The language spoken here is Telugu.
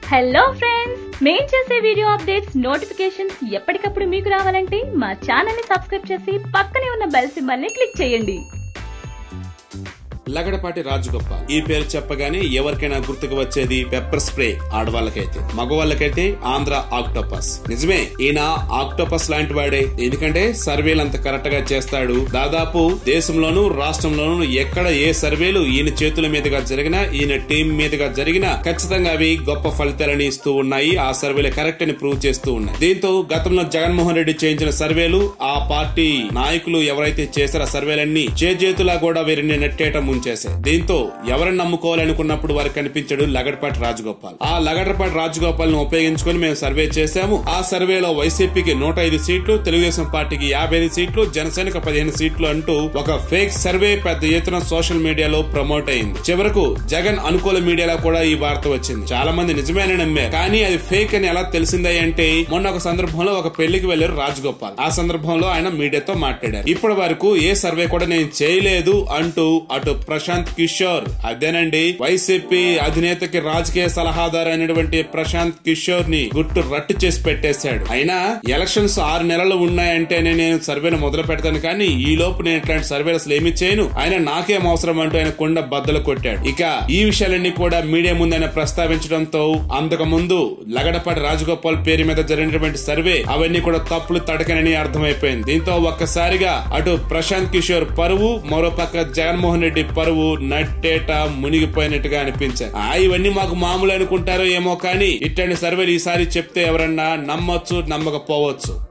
హలో ఫ్రెండ్స్ మేం చేసే వీడియో అప్డేట్స్ నోటిఫికేషన్స్ ఎప్పటికప్పుడు మీకు రావాలంటే మా ఛానల్ ని సబ్స్క్రైబ్ చేసి పక్కనే ఉన్న బెల్ సింబల్ ని క్లిక్ చేయండి లగడపాటి రాజగోపాల్ ఈ పేరు చెప్పగానే ఎవరికైనా గుర్తుకు వచ్చేది పెప్పర్ స్ప్రే ఆడవాళ్ళకైతే మగవాళ్ళకైతే ఆంధ్ర ఆక్టోపస్ నిజమే ఈయన ఆక్టోపస్ లాంటి వాడే ఎందుకంటే సర్వేలు అంత కరెక్ట్ గా చేస్తాడు దాదాపు దేశంలోనూ రాష్ట్రంలోనూ ఎక్కడ ఏ సర్వేలు ఈయన చేతుల మీదుగా జరిగినా ఈయన టీం మీదుగా జరిగినా ఖచ్చితంగా అవి గొప్ప ఫలితాలని ఇస్తూ ఉన్నాయి ఆ సర్వేలు కరెక్ట్ అని ప్రూవ్ చేస్తూ ఉన్నాయి దీంతో గతంలో జగన్మోహన్ రెడ్డి చేయించిన సర్వేలు ఆ పార్టీ నాయకులు ఎవరైతే చేశారో ఆ సర్వేలన్నీ చేజేతులా కూడా వీరిని నెట్టేయటం ముంచేశాయి దీంతో ఎవరిని నమ్ముకోవాలనుకున్నప్పుడు వారికి కనిపించాడు లగడపాటి రాజగోపాల్ ఆ లగడపాటి రాజగోపాల్ ను ఉపయోగించుకొని మేము సర్వే చేశాము ఆ సర్వేలో వైసీపీకి నూట ఐదు సీట్లు తెలుగుదేశం పార్టీకి యాభై ఐదు సీట్లు జనసేనకు పదిహేను సీట్లు అంటూ ఒక ఫేక్ సర్వే పెద్ద ఎత్తున సోషల్ మీడియాలో ప్రమోట్ అయింది చివరకు జగన్ అనుకూల మీడియాలో కూడా ఈ వార్త వచ్చింది చాలా మంది నిజమేనని నమ్మారు కానీ అది ఫేక్ అని ఎలా తెలిసిందే అంటే మొన్న ఒక సందర్భంలో ఒక పెళ్లికి వెళ్లారు రాజగోపాల్ ఆ సందర్భంలో ఆయన మీడియాతో మాట్లాడారు ఇప్పటి వరకు ఏ సర్వే కూడా నేను చేయలేదు అంటూ అటు ప్రశాంత్ కిషోర్ అదేనండి వైసీపీ అధినేతకి రాజకీయ సలహాదారు అయినటువంటి ప్రశాంత్ కిషోర్ ని గుట్టు రట్టు చేసి పెట్టేశాడు అయినా ఎలక్షన్స్ ఆరు నెలలు ఉన్నాయంటేనే నేను సర్వేను మొదలు పెడతాను కానీ ఈ లోపు నేను ఇట్లాంటి సర్వేలు అసలు ఏమి చేయను ఆయన నాకేం అవసరం అంటూ ఆయన కొండ బద్దలు కొట్టాడు ఇక ఈ విషయాలన్నీ కూడా మీడియా ముందు ఆయన ప్రస్తావించడంతో అంతకు ముందు లగడపాటి రాజగోపాల్ పేరు మీద జరిగినటువంటి సర్వే అవన్నీ కూడా తప్పులు తడకనని అర్థమైపోయింది దీంతో ఒక్కసారిగా అటు ప్రశాంత్ కిషోర్ పరువు మరో పక్క జగన్మోహన్ రెడ్డి పరువు నట్టేట మునిగిపోయినట్టుగా అనిపించాయి ఆ ఇవన్నీ మాకు మామూలు అనుకుంటారో ఏమో కానీ ఇట్లాంటి సర్వేలు ఈసారి చెప్తే ఎవరన్నా నమ్మొచ్చు నమ్మకపోవచ్చు